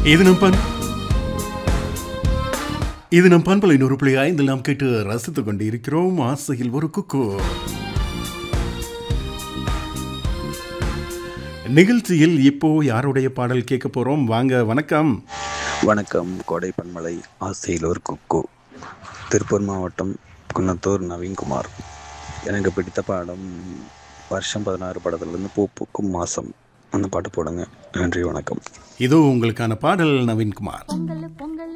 இது நம் பண் இது நம் பண்பலை நூறு புள்ளி ஐந்தில் நாம் கேட்டு ரசித்துக் கொண்டு இருக்கிறோம் ஆசையில் ஒரு குக்கு நிகழ்ச்சியில் இப்போ யாருடைய பாடல் கேட்க போறோம் வாங்க வணக்கம் வணக்கம் கோடை பன்மலை ஆசையில் ஒரு குக்கு திருப்பூர் மாவட்டம் குன்னத்தூர் நவீன்குமார் எனக்கு பிடித்த பாடம் வருஷம் பதினாறு படத்துலேருந்து பூ பூக்கும் மாதம் அந்த பாட்டு போடுங்க நன்றி வணக்கம் இதோ உங்களுக்கான பாடல் நவீன்குமார் பொங்கல் பொங்கல்